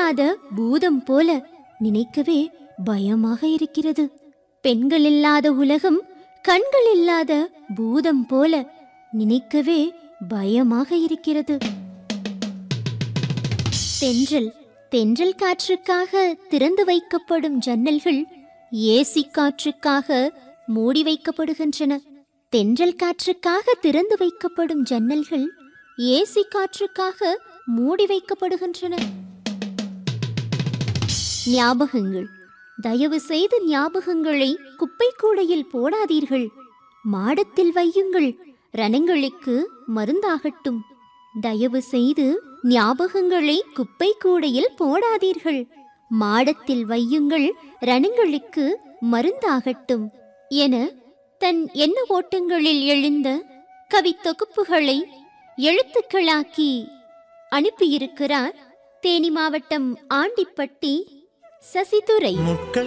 இல்லாத பூதம் போல நினைக்கவே பயமாக இருக்கிறது பெண்கள் இல்லாத உலகம் கண்கள் இல்லாத பூதம் போல நினைக்கவே பயமாக இருக்கிறது தென்றல் தென்றல் காற்றுக்காக திறந்து வைக்கப்படும் ஜன்னல்கள் ஏசி காற்றுக்காக மூடி வைக்கப்படுகின்றன தென்றல் காற்றுக்காக திறந்து வைக்கப்படும் ஜன்னல்கள் ஏசி காற்றுக்காக மூடி வைக்கப்படுகின்றன ஞாபகங்கள் தயவு செய்து ஞாபகங்களை குப்பை கூடையில் போடாதீர்கள் மாடத்தில் வையுங்கள் ரணங்களுக்கு மருந்தாகட்டும் தயவு செய்து ஞாபகங்களை குப்பை கூடையில் போடாதீர்கள் மாடத்தில் வையுங்கள் ரணங்களுக்கு மருந்தாகட்டும் என தன் எண்ண ஓட்டங்களில் எழுந்த கவித்தொகுப்புகளை எழுத்துக்களாக்கி அனுப்பியிருக்கிறார் தேனி மாவட்டம் ஆண்டிப்பட்டி சசிதுரை முட்கள்